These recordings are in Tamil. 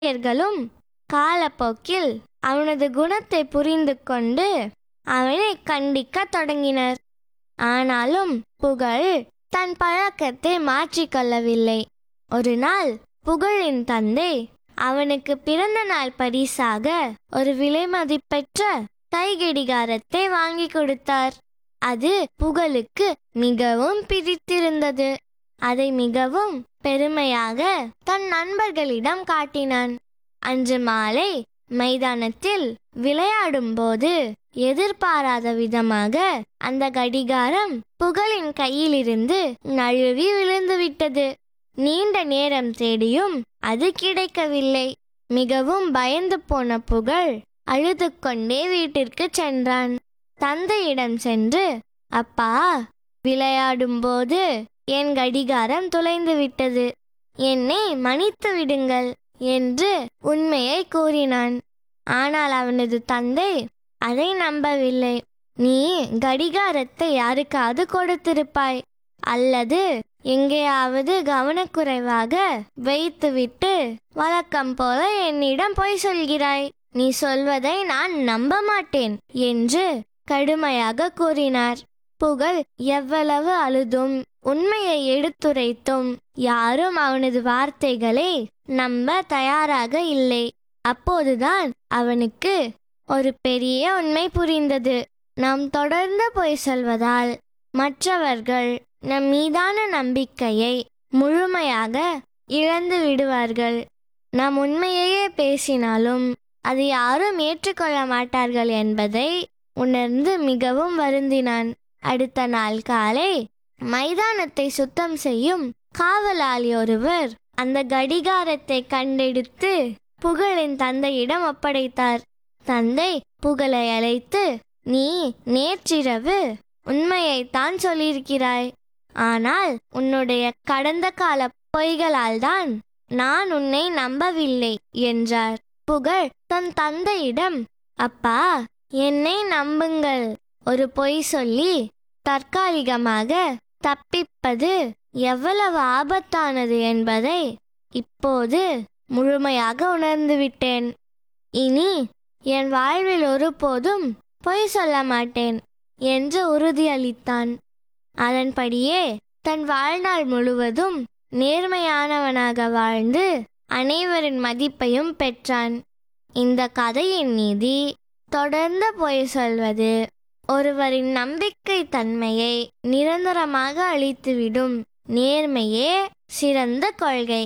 ஆசிரியர்களும் காலப்போக்கில் அவனது குணத்தை புரிந்து கொண்டு அவனை கண்டிக்கத் தொடங்கினர் ஆனாலும் புகழ் தன் பழக்கத்தை மாற்றிக்கொள்ளவில்லை ஒரு நாள் புகழின் தந்தை அவனுக்கு பிறந்த நாள் பரிசாக ஒரு விலைமதிப்பெற்ற கைகடிகாரத்தை வாங்கி கொடுத்தார் அது புகழுக்கு மிகவும் பிடித்திருந்தது அதை மிகவும் பெருமையாக தன் நண்பர்களிடம் காட்டினான் அன்று மாலை மைதானத்தில் விளையாடும்போது எதிர்பாராத விதமாக அந்த கடிகாரம் புகழின் கையிலிருந்து நழுவி விழுந்துவிட்டது நீண்ட நேரம் தேடியும் அது கிடைக்கவில்லை மிகவும் பயந்து போன புகழ் அழுது கொண்டே வீட்டிற்கு சென்றான் தந்தையிடம் சென்று அப்பா விளையாடும்போது என் கடிகாரம் தொலைந்து விட்டது என்னை மன்னித்து விடுங்கள் என்று உண்மையை கூறினான் ஆனால் அவனது தந்தை அதை நம்பவில்லை நீ கடிகாரத்தை யாருக்காவது கொடுத்திருப்பாய் அல்லது எங்கேயாவது கவனக்குறைவாக வைத்துவிட்டு வழக்கம் போல என்னிடம் பொய் சொல்கிறாய் நீ சொல்வதை நான் நம்ப மாட்டேன் என்று கடுமையாக கூறினார் புகழ் எவ்வளவு அழுதும் உண்மையை எடுத்துரைத்தும் யாரும் அவனது வார்த்தைகளை நம்ப தயாராக இல்லை அப்போதுதான் அவனுக்கு ஒரு பெரிய உண்மை புரிந்தது நாம் தொடர்ந்து பொய் சொல்வதால் மற்றவர்கள் நம் மீதான நம்பிக்கையை முழுமையாக இழந்து விடுவார்கள் நாம் உண்மையையே பேசினாலும் அதை யாரும் ஏற்றுக்கொள்ள மாட்டார்கள் என்பதை உணர்ந்து மிகவும் வருந்தினான் அடுத்த நாள் காலை மைதானத்தை சுத்தம் செய்யும் காவலாளி ஒருவர் அந்த கடிகாரத்தை கண்டெடுத்து புகழின் தந்தையிடம் ஒப்படைத்தார் தந்தை புகழை அழைத்து நீ நேற்றிரவு உண்மையைத்தான் சொல்லியிருக்கிறாய் ஆனால் உன்னுடைய கடந்த கால பொய்களால் தான் நான் உன்னை நம்பவில்லை என்றார் புகழ் தன் தந்தையிடம் அப்பா என்னை நம்புங்கள் ஒரு பொய் சொல்லி தற்காலிகமாக தப்பிப்பது எவ்வளவு ஆபத்தானது என்பதை இப்போது முழுமையாக உணர்ந்துவிட்டேன் இனி என் வாழ்வில் ஒருபோதும் பொய் சொல்ல மாட்டேன் என்று உறுதியளித்தான் அதன்படியே தன் வாழ்நாள் முழுவதும் நேர்மையானவனாக வாழ்ந்து அனைவரின் மதிப்பையும் பெற்றான் இந்த கதையின் நீதி தொடர்ந்து பொய் சொல்வது ஒருவரின் நம்பிக்கை தன்மையை நிரந்தரமாக அழித்துவிடும் நேர்மையே சிறந்த கொள்கை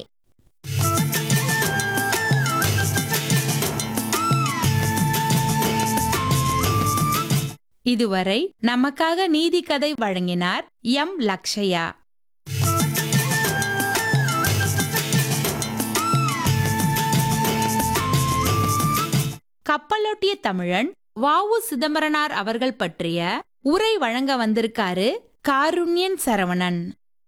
இதுவரை நமக்காக நீதி கதை வழங்கினார் எம் லக்ஷயா கப்பலோட்டிய தமிழன் வாவு சிதம்பரனார் அவர்கள் பற்றிய உரை வழங்க வந்திருக்காரு காருண்யன் சரவணன்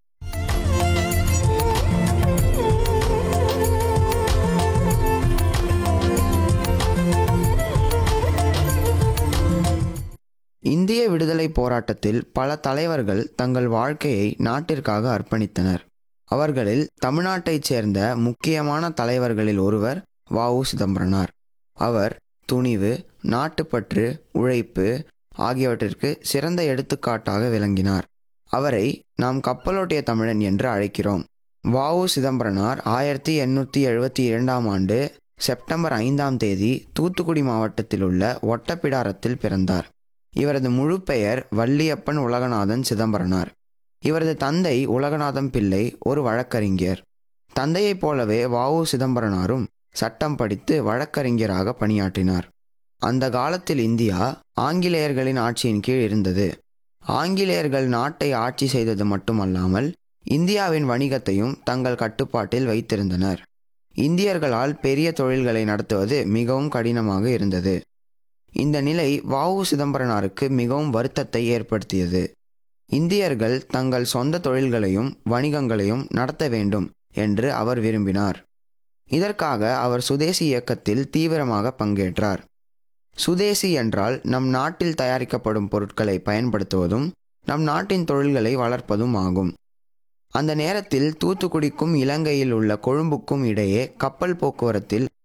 இந்திய விடுதலை போராட்டத்தில் பல தலைவர்கள் தங்கள் வாழ்க்கையை நாட்டிற்காக அர்ப்பணித்தனர் அவர்களில் தமிழ்நாட்டைச் சேர்ந்த முக்கியமான தலைவர்களில் ஒருவர் வஉ சிதம்பரனார் அவர் துணிவு நாட்டுப்பற்று உழைப்பு ஆகியவற்றிற்கு சிறந்த எடுத்துக்காட்டாக விளங்கினார் அவரை நாம் கப்பலோட்டிய தமிழன் என்று அழைக்கிறோம் வஉ சிதம்பரனார் ஆயிரத்தி எண்ணூற்றி எழுபத்தி இரண்டாம் ஆண்டு செப்டம்பர் ஐந்தாம் தேதி தூத்துக்குடி மாவட்டத்தில் உள்ள ஒட்டப்பிடாரத்தில் பிறந்தார் இவரது முழு பெயர் வள்ளியப்பன் உலகநாதன் சிதம்பரனார் இவரது தந்தை உலகநாதம் பிள்ளை ஒரு வழக்கறிஞர் தந்தையைப் போலவே வஉ சிதம்பரனாரும் சட்டம் படித்து வழக்கறிஞராக பணியாற்றினார் அந்த காலத்தில் இந்தியா ஆங்கிலேயர்களின் ஆட்சியின் கீழ் இருந்தது ஆங்கிலேயர்கள் நாட்டை ஆட்சி செய்தது மட்டுமல்லாமல் இந்தியாவின் வணிகத்தையும் தங்கள் கட்டுப்பாட்டில் வைத்திருந்தனர் இந்தியர்களால் பெரிய தொழில்களை நடத்துவது மிகவும் கடினமாக இருந்தது இந்த நிலை வஉ சிதம்பரனாருக்கு மிகவும் வருத்தத்தை ஏற்படுத்தியது இந்தியர்கள் தங்கள் சொந்த தொழில்களையும் வணிகங்களையும் நடத்த வேண்டும் என்று அவர் விரும்பினார் இதற்காக அவர் சுதேசி இயக்கத்தில் தீவிரமாக பங்கேற்றார் சுதேசி என்றால் நம் நாட்டில் தயாரிக்கப்படும் பொருட்களை பயன்படுத்துவதும் நம் நாட்டின் தொழில்களை வளர்ப்பதும் ஆகும் அந்த நேரத்தில் தூத்துக்குடிக்கும் இலங்கையில் உள்ள கொழும்புக்கும் இடையே கப்பல் போக்குவரத்தில்